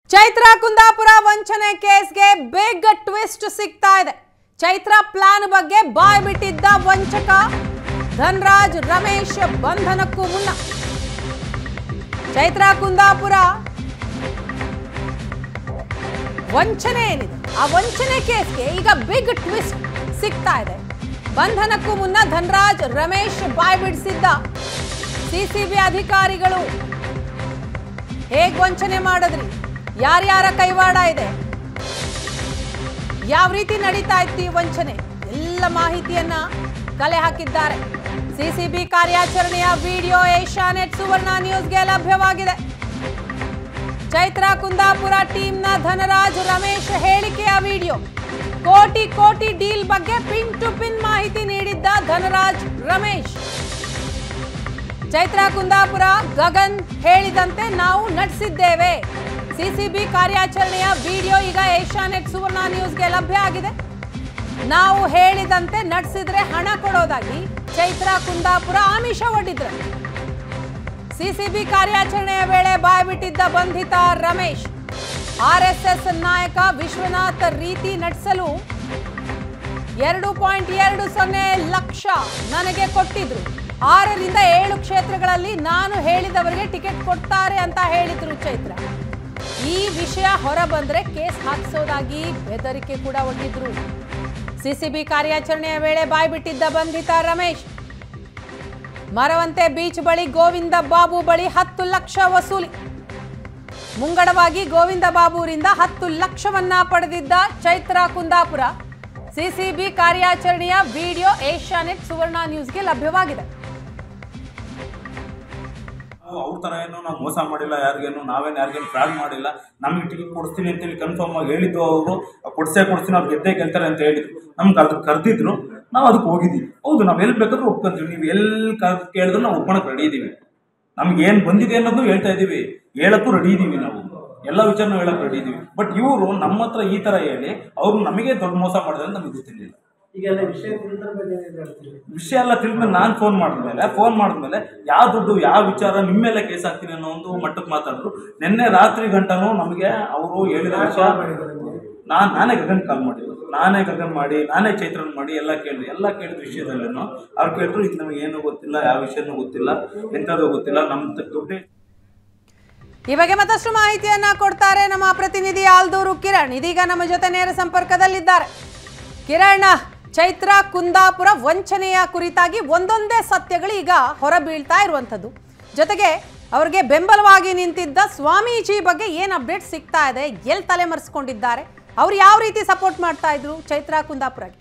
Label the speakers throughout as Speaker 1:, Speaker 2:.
Speaker 1: ಚೈತ್ರ ಕುಂದಾಪುರ ವಂಚನೆ ಕೇಸ್ಗೆ big twist ಸಿಗ್ತಾ ಇದೆ ಚೈತ್ರ ಪ್ಲಾನ್ ಬಗ್ಗೆ ಬಾಯ್ ಬಿಟ್ಟಿದ್ದ ವಂಚಕ ಧನ್ರಾಜ್ ರಮೇಶ್ ಬಂಧನಕ್ಕೂ ಮುನ್ನ ಚೈತ್ರ ಕುಂದಾಪುರ ವಂಚನೆ ಏನಿದೆ ಆ ವಂಚನೆ ಕೇಸ್ಗೆ ಈಗ ಬಿಗ್ ಟ್ವಿಸ್ಟ್ ಸಿಗ್ತಾ ಇದೆ ಬಂಧನಕ್ಕೂ ಮುನ್ನ ಧನ್ರಾಜ್ ರಮೇಶ್ ಬಾಯ್ ಬಿಡಿಸಿದ್ದ ಸಿಸಿಬಿ ಅಧಿಕಾರಿಗಳು ಹೇಗ್ ವಂಚನೆ ಮಾಡಿದ್ರಿ ಯಾರ್ಯಾರ ಕೈವಾಡ ಇದೆ ಯಾವ ರೀತಿ ನಡೀತಾ ಇತ್ತು ಈ ವಂಚನೆ ಎಲ್ಲ ಮಾಹಿತಿಯನ್ನ ಕಲೆ ಹಾಕಿದ್ದಾರೆ ಸಿಸಿಬಿ ಕಾರ್ಯಾಚರಣೆಯ ವಿಡಿಯೋ ಏಷ್ಯಾನೆಟ್ ಸುವರ್ಣ ನ್ಯೂಸ್ಗೆ ಲಭ್ಯವಾಗಿದೆ ಚೈತ್ರ ಕುಂದಾಪುರ ಟೀಮ್ನ ಧನರಾಜ್ ರಮೇಶ್ ಹೇಳಿಕೆಯ ವಿಡಿಯೋ ಕೋಟಿ ಕೋಟಿ ಡೀಲ್ ಬಗ್ಗೆ ಪಿನ್ ಟು ಪಿನ್ ಮಾಹಿತಿ ನೀಡಿದ್ದ ಧನರಾಜ್ ರಮೇಶ್ ಚೈತ್ರ ಕುಂದಾಪುರ ಗಗನ್ ಹೇಳಿದಂತೆ ನಾವು ನಡೆಸಿದ್ದೇವೆ ಸಿಸಿಬಿ ಕಾರ್ಯಾಚರಣೆಯ ವಿಡಿಯೋ ಈಗ ಏಷ್ಯಾನೆಟ್ ಸುವರ್ಣ ನ್ಯೂಸ್ಗೆ ಲಭ್ಯ ಆಗಿದೆ ನಾವು ಹೇಳಿದಂತೆ ನಡೆಸಿದ್ರೆ ಹಣ ಕೊಡೋದಾಗಿ ಚೈತ್ರ ಕುಂದಾಪುರ ಆಮಿಷ ಒಡ್ಡಿದ್ರು ಸಿಸಿಬಿ ಕಾರ್ಯಾಚರಣೆಯ ವೇಳೆ ಬಾಯ್ಬಿಟ್ಟಿದ್ದ ಬಂಧಿತ ರಮೇಶ್ ಆರ್ಎಸ್ಎಸ್ ನಾಯಕ ವಿಶ್ವನಾಥ್ ರೀತಿ ನಡೆಸಲು ಎರಡು ಪಾಯಿಂಟ್ ಎರಡು ಸೊನ್ನೆ ಲಕ್ಷ ನನಗೆ ಕೊಟ್ಟಿದ್ರು ಆರರಿಂದ ಏಳು ಕ್ಷೇತ್ರಗಳಲ್ಲಿ ನಾನು ಹೇಳಿದವರಿಗೆ ಟಿಕೆಟ್ ಕೊಡ್ತಾರೆ ಅಂತ ಹೇಳಿದ್ರು ಚೈತ್ರ ಈ ವಿಷಯ ಹೊರ ಬಂದ್ರೆ ಕೇಸ್ ಹಾಕಿಸೋದಾಗಿ ಬೆದರಿಕೆ ಕೂಡ ಒಡ್ಡಿದ್ರು ಸಿಸಿಬಿ ಕಾರ್ಯಾಚರಣೆಯ ವೇಳೆ ಬಾಯ್ಬಿಟ್ಟಿದ್ದ ಬಂಧಿತ ರಮೇಶ್ ಮರವಂತೆ ಬೀಚ್ ಬಳಿ ಗೋವಿಂದ ಬಾಬು ಬಳಿ ಹತ್ತು ಲಕ್ಷ ವಸೂಲಿ ಮುಂಗಡವಾಗಿ ಗೋವಿಂದ ಬಾಬುರಿಂದ ಹತ್ತು ಲಕ್ಷವನ್ನ ಪಡೆದಿದ್ದ ಚೈತ್ರ ಕುಂದಾಪುರ ಸಿಸಿಬಿ ಕಾರ್ಯಾಚರಣೆಯ ವಿಡಿಯೋ ಏಷ್ಯಾನೆಟ್ ಸುವರ್ಣ ನ್ಯೂಸ್ಗೆ ಲಭ್ಯವಾಗಿದೆ
Speaker 2: ನಾವು ಅವ್ರ ಥರ ಏನು ನಾವು ಮೋಸ ಮಾಡಿಲ್ಲ ಯಾರಿಗೇನು ನಾವೇನು ಯಾರಿಗೇನು ಫ್ರಾಡ್ ಮಾಡಿಲ್ಲ ನಮಗೆ ಟಿಕೆಟ್ ಕೊಡಿಸ್ತೀನಿ ಅಂತೇಳಿ ಕನ್ಫರ್ಮ್ ಆಗಿ ಹೇಳಿದ್ದು ಅವರು ಕೊಡ್ಸೇ ಕೊಡ್ತೀನಿ ಅವ್ರು ಗೆದ್ದೇ ಗೆಲ್ತಾರೆ ಅಂತ ಹೇಳಿದ್ರು ನಮ್ಗೆ ಅದಕ್ಕೆ ಕರೆದಿದ್ರು ನಾವು ಅದಕ್ಕೆ ಹೋಗಿದ್ದೀವಿ ಹೌದು ನಾವು ಎಲ್ಲಿ ಬೇಕಾದ್ರೂ ಒಪ್ಕೊಂತೀವಿ ನೀವು ಎಲ್ಲಿ ಕರ್ ಕೇಳಿದ್ರು ನಾವು ಒಪ್ಕೊಳಕ್ಕೆ ರೆಡಿ ಇದ್ದೀವಿ ನಮ್ಗೆ ಏನು ಬಂದಿದೆ ಅನ್ನೋದು ಹೇಳ್ತಾ ಇದ್ದೀವಿ ಹೇಳಕ್ಕೂ ರೆಡಿ ಇದ್ದೀವಿ ನಾವು ಎಲ್ಲ ವಿಚಾರನೂ ಹೇಳಕ್ಕೆ ರೆಡಿ ಇದ್ದೀವಿ ಬಟ್ ಇವರು ನಮ್ಮ ಹತ್ರ ಈ ಥರ ಹೇಳಿ ಅವರು ನಮಗೆ ದೊಡ್ಡ ಮೋಸ ಮಾಡಿದ್ರೆ ಅಂತ ನಮಗೆ ಗೊತ್ತಿರಲಿಲ್ಲ
Speaker 3: ಈಗೆಲ್ಲ ವಿಷಯ ತಿಳಿದ್ರ ಬಗ್ಗೆ ಏನ್ ಹೇಳ್ತೀವಿ
Speaker 2: ವಿಷಯ ಎಲ್ಲ ತಿಳಿದ್ಮೇಲೆ ನಾನು ಫೋನ್ ಮಾಡಿದ್ಮೇಲೆ ಫೋನ್ ಮಾಡಿದ್ಮೇಲೆ ಯಾವ ದುಡ್ಡು ಯಾವ ವಿಚಾರ ನಿಮ್ಮ ಮೇಲೆ ಕೇಸ್ ಹಾಕ್ತೀನಿ ಅನ್ನೋ ಒಂದು ಮಟ್ಟಕ್ಕೆ ಮಾತಾಡಿದ್ರು ನಿನ್ನೆ ರಾತ್ರಿ ಗಂಟನೂ ನಮಗೆ ಅವರು ಹೇಳಿದ ವಿಷಯ ನಾನು ನಾನೇ ಗಗನ್ ಕಾಲ್ ಮಾಡಿದ್ದು ನಾನೇ ಗಗನ್ ಮಾಡಿ ನಾನೇ ಚೈತ್ರನ್ ಮಾಡಿ ಎಲ್ಲ ಕೇಳಿದ್ರು ಎಲ್ಲ ಕೇಳಿದ ವಿಷಯದಲ್ಲೂ ಅವ್ರು ಕೇಳಿದ್ರು ಇದು ನಮಗೆ ಏನೂ ಗೊತ್ತಿಲ್ಲ ಯಾವ ವಿಷಯನೂ ಗೊತ್ತಿಲ್ಲ ಎಂಥದ್ದು ಗೊತ್ತಿಲ್ಲ ನಮ್ಮ ದುಡ್ಡೇ
Speaker 1: ಈ ಬಗ್ಗೆ ಮತ್ತಷ್ಟು ಮಾಹಿತಿಯನ್ನ ಕೊಡ್ತಾರೆ ನಮ್ಮ ಪ್ರತಿನಿಧಿ ಆಲ್ದೂರು ಕಿರಣ್ ಇದೀಗ ನಮ್ಮ ಜೊತೆ ನೇರ ಸಂಪರ್ಕದಲ್ಲಿದ್ದಾರೆ ಕಿರಣ್ ಚೈತ್ರ ಕುಂದಾಪುರ ವಂಚನೆಯ ಕುರಿತಾಗಿ ಒಂದೊಂದೇ ಸತ್ಯಗಳು ಈಗ ಹೊರ ಬೀಳ್ತಾ ಇರುವಂಥದ್ದು ಜೊತೆಗೆ ಅವರಿಗೆ ಬೆಂಬಲವಾಗಿ ನಿಂತಿದ್ದ ಸ್ವಾಮೀಜಿ ಬಗ್ಗೆ ಏನು ಅಪ್ಡೇಟ್ ಸಿಗ್ತಾ ಇದೆ ಎಲ್ಲಿ ತಲೆಮರೆಸ್ಕೊಂಡಿದ್ದಾರೆ ಅವ್ರು ಯಾವ ರೀತಿ ಸಪೋರ್ಟ್ ಮಾಡ್ತಾ ಇದ್ರು ಚೈತ್ರ ಕುಂದಾಪುರಗೆ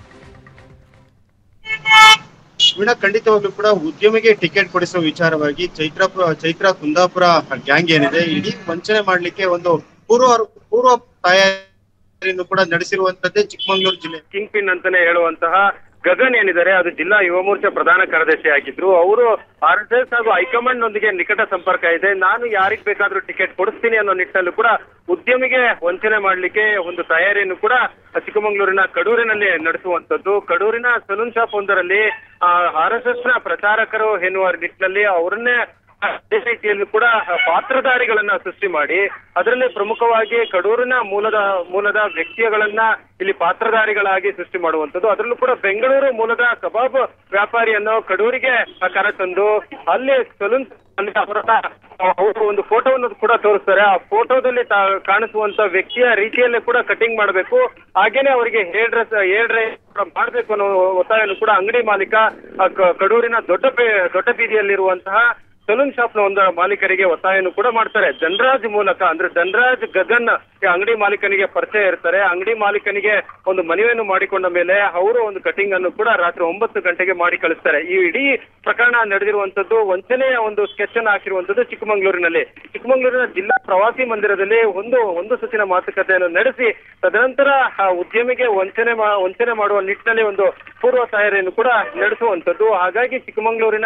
Speaker 4: ವೀಣಾ ಖಂಡಿತವಾಗ್ಲೂ ಕೂಡ ಉದ್ಯಮಿಗೆ ಟಿಕೆಟ್ ಕೊಡಿಸುವ ವಿಚಾರವಾಗಿ ಚೈತ್ರಾಪುರ ಚೈತ್ರ ಕುಂದಾಪುರ ಗ್ಯಾಂಗ್ ಏನಿದೆ ಇಡೀ ವಂಚನೆ ಮಾಡ್ಲಿಕ್ಕೆ ಒಂದು ಪೂರ್ವ ಪೂರ್ವ ತಯಾರಿಯನ್ನು ಕೂಡ ನಡೆಸಿರುವಂತದ್ದೇ ಚಿಕ್ಕಮಗಳೂರು ಜಿಲ್ಲೆ
Speaker 5: ಕಿಂಗ್ ಪಿನ್ ಅಂತಾನೆ ಹೇಳುವಂತಹ ಗಗನ್ ಏನಿದ್ದಾರೆ ಅದು ಜಿಲ್ಲಾ ಯುವ ಮೋರ್ಚಾ ಪ್ರಧಾನ ಕಾರ್ಯದರ್ಶಿ ಆಗಿದ್ರು ಅವರು ಆರ್ ಎಸ್ ಎಸ್ ಹಾಗೂ ಹೈಕಮಾಂಡ್ ನೊಂದಿಗೆ ನಿಕಟ ಸಂಪರ್ಕ ಇದೆ ನಾನು ಯಾರಿಗ್ ಬೇಕಾದ್ರೂ ಟಿಕೆಟ್ ಕೊಡಿಸ್ತೀನಿ ಅನ್ನೋ ನಿಟ್ಟಿನಲ್ಲೂ ಕೂಡ ಉದ್ಯಮಿಗೆ ವಂಚನೆ ಮಾಡ್ಲಿಕ್ಕೆ ಒಂದು ತಯಾರಿಯನ್ನು ಕೂಡ ಚಿಕ್ಕಮಗಳೂರಿನ ಕಡೂರಿನಲ್ಲಿ ನಡೆಸುವಂತದ್ದು ಕಡೂರಿನ ಸಲೂನ್ ಶಾಪ್ ಒಂದರಲ್ಲಿ ಆರ್ ಎಸ್ ಎಸ್ ನ ಪ್ರಚಾರಕರು ಎನ್ನುವ ನಿಟ್ಟಿನಲ್ಲಿ ಅವರನ್ನೇ ಅದೇ ರೀತಿಯಲ್ಲಿ ಕೂಡ ಪಾತ್ರಧಾರಿಗಳನ್ನ ಸೃಷ್ಟಿ ಮಾಡಿ ಅದರಲ್ಲಿ ಪ್ರಮುಖವಾಗಿ ಕಡೂರಿನ ಮೂಲದ ಮೂಲದ ವ್ಯಕ್ತಿಗಳನ್ನ ಇಲ್ಲಿ ಪಾತ್ರಧಾರಿಗಳಾಗಿ ಸೃಷ್ಟಿ ಮಾಡುವಂತದ್ದು ಅದರಲ್ಲೂ ಕೂಡ ಬೆಂಗಳೂರು ಮೂಲದ ಕಬಾಬ್ ವ್ಯಾಪಾರಿಯನ್ನು ಕಡೂರಿಗೆ ಕರೆತಂದು ಅಲ್ಲಿ ಸಲೂನ್ ಅಲ್ಲಿ ಅವರನ್ನ ಅವರು ಒಂದು ಫೋಟೋವನ್ನು ಕೂಡ ತೋರಿಸ್ತಾರೆ ಆ ಫೋಟೋದಲ್ಲಿ ತಾ- ಕಾಣಿಸುವಂತ ವ್ಯಕ್ತಿಯ ರೀತಿಯಲ್ಲೇ ಕೂಡ ಕಟಿಂಗ್ ಮಾಡಬೇಕು ಹಾಗೇನೆ ಅವರಿಗೆ ಹೇರ್ ಡ್ರೆಸ್ ಹೇರ್ ಡ್ರೈ ಮಾಡಬೇಕು ಅನ್ನೋ ಒತ್ತಾಯವನ್ನು ಕೂಡ ಅಂಗಡಿ ಮಾಲೀಕ ಆ, ಕ- ಕಡೂರಿನ ದೊಡ್ಡ ಬೇ- ದೊಡ್ಡ ಬೀದಿಯಲ್ಲಿರುವಂತಹ ಸಲೂನ್ ಶಾಪ್ ನ ಒಂದು ಮಾಲೀಕರಿಗೆ ಒತ್ತಾಯವನ್ನು ಕೂಡ ಮಾಡ್ತಾರೆ ಧನರಾಜ್ ಮೂಲಕ ಅಂದ್ರೆ ಧನರಾಜ್ ಗಗನ್ ಈ ಅಂಗಡಿ ಮಾಲೀಕನಿಗೆ ಪರಿಚಯ ಇರ್ತಾರೆ ಅಂಗಡಿ ಮಾಲೀಕನಿಗೆ ಒಂದು ಮನವಿಯನ್ನು ಮಾಡಿಕೊಂಡ ಮೇಲೆ ಅವರು ಒಂದು ಕಟಿಂಗ್ ಅನ್ನು ಕೂಡ ರಾತ್ರಿ ಒಂಬತ್ತು ಗಂಟೆಗೆ ಮಾಡಿ ಕಳಿಸ್ತಾರೆ ಈ ಇಡೀ ಪ್ರಕರಣ ನಡೆದಿರುವಂತದ್ದು ವಂಚನೆಯ ಒಂದು ಸ್ಕೆಚ್ ಅನ್ನು ಹಾಕಿರುವಂತದ್ದು ಚಿಕ್ಕಮಗಳೂರಿನಲ್ಲಿ ಚಿಕ್ಕಮಗಳೂರಿನ ಜಿಲ್ಲಾ ಪ್ರವಾಸಿ ಮಂದಿರದಲ್ಲಿ ಒಂದು ಒಂದು ಸುತ್ತಿನ ಮಾತುಕತೆಯನ್ನು ನಡೆಸಿ ತದನಂತರ ಆ ಉದ್ಯಮಿಗೆ ವಂಚನೆ ಮಾ- ವಂಚನೆ ಮಾಡುವ ನಿಟ್ಟಿನಲ್ಲಿ ಒಂದು ಪೂರ್ವ ತಯಾರಿಯನ್ನು ಕೂಡ ನಡೆಸುವಂತದ್ದು ಹಾಗಾಗಿ ಚಿಕ್ಕಮಗಳೂರಿನ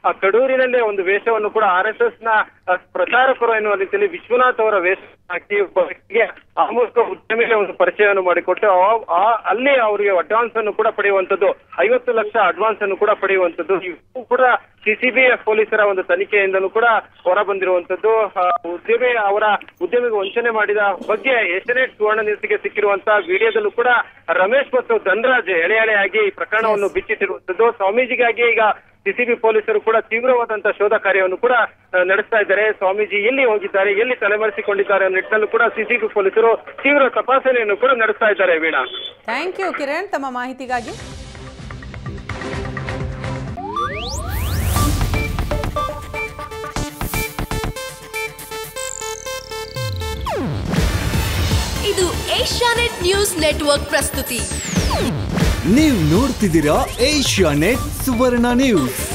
Speaker 5: ಆ ಕಡೂರಿನಲ್ಲೇ ಒಂದು ವೇಷವನ್ನು ಕೂಡ ಆರ್ ಎಸ್ ಎಸ್ ನ ಆ, ಪ್ರಚಾರಕರು ಎನ್ನುವ ರೀತಿಯಲ್ಲಿ ವಿಶ್ವನಾಥ್ ಅವರ ವೇಷ ಹಾಕಿ ಒಬ್ಬ ವ್ಯಕ್ತಿಗೆ ಆ ಮೂಲಕ ಉದ್ಯಮಿಗೆ ಒಂದು ಪರಿಚಯವನ್ನು ಮಾಡಿಕೊಟ್ಟು ಆ- ಆ- ಅಲ್ಲಿ ಅವರಿಗೆ ಅಡ್ವಾನ್ಸ್ ಅನ್ನು ಕೂಡ ಪಡೆಯುವಂತದ್ದು ಐವತ್ತು ಲಕ್ಷ ಅಡ್ವಾನ್ಸ್ ಅನ್ನು ಕೂಡ ಪಡೆಯುವಂತದ್ದು ಇವು ಕೂಡ ಸಿಸಿಬಿ ಪೊಲೀಸರ ಒಂದು ತನಿಖೆಯಿಂದಲೂ ಕೂಡ ಹೊರ ಬಂದಿರುವಂತದ್ದು ಆ, ಉದ್ಯಮಿ ಅವರ ಉದ್ಯಮಿಗೆ ವಂಚನೆ ಮಾಡಿದ ಬಗ್ಗೆ ಏಷ್ಯನೆಟ್ ಸುವರ್ಣ ನ್ಯೂಸ್ಗೆ ಸಿಕ್ಕಿರುವಂತಹ ವಿಡಿಯೋದಲ್ಲೂ ಕೂಡ ರಮೇಶ್ ಮತ್ತು ಧನರಾಜ್ ಎಳೆ ಎಳೆಯಾಗಿ ಈ ಪ್ರಕರಣವನ್ನು ಬಿಚ್ಚಿಟ್ಟಿರುವಂತದ್ದು ಸ್ವಾಮೀಜಿಗಾಗಿ ಈಗ ಸಿಸಿಬಿ ಪೊಲೀಸರು ಕೂಡ ತೀವ್ರವಾದಂತಹ ಶೋಧ ಕಾರ್ಯವನ್ನು ಕೂಡ ಆ, ನಡೆಸ್ತಾ ಇದ್ದಾರೆ ಸ್ವಾಮೀಜಿ ಎಲ್ಲಿ ಹೋಗಿದ್ದಾರೆ ಎಲ್ಲಿ ತಲೆಮರೆಸಿಕೊಂಡಿದ್ದಾರೆ ಅನ್ನೋ ನಿಟ್ಟಿನಲ್ಲೂ ಕೂಡ ಸಿಸಿಬಿ ಪೊಲೀಸರು ತೀವ್ರ ತಪಾಸಣೆಯನ್ನು ಕೂಡ ನಡೆಸ್ತಾ ಇದ್ದಾರೆ ವೀಣಾ
Speaker 1: ಥ್ಯಾಂಕ್ ಯು ಕಿರಣ್ ತಮ್ಮ ಮಾಹಿತಿಗಾಗಿ
Speaker 6: ಇದು ಏಷ್ಯಾನೆಟ್ ನ್ಯೂಸ್ ನೆಟ್ವರ್ಕ್ ಪ್ರಸ್ತುತಿ
Speaker 7: ನೀವು ನೋಡ್ತಿದ್ದೀರಾ ಏಷ್ಯಾ ನೆಟ್ ಸುವರ್ಣ ನ್ಯೂಸ್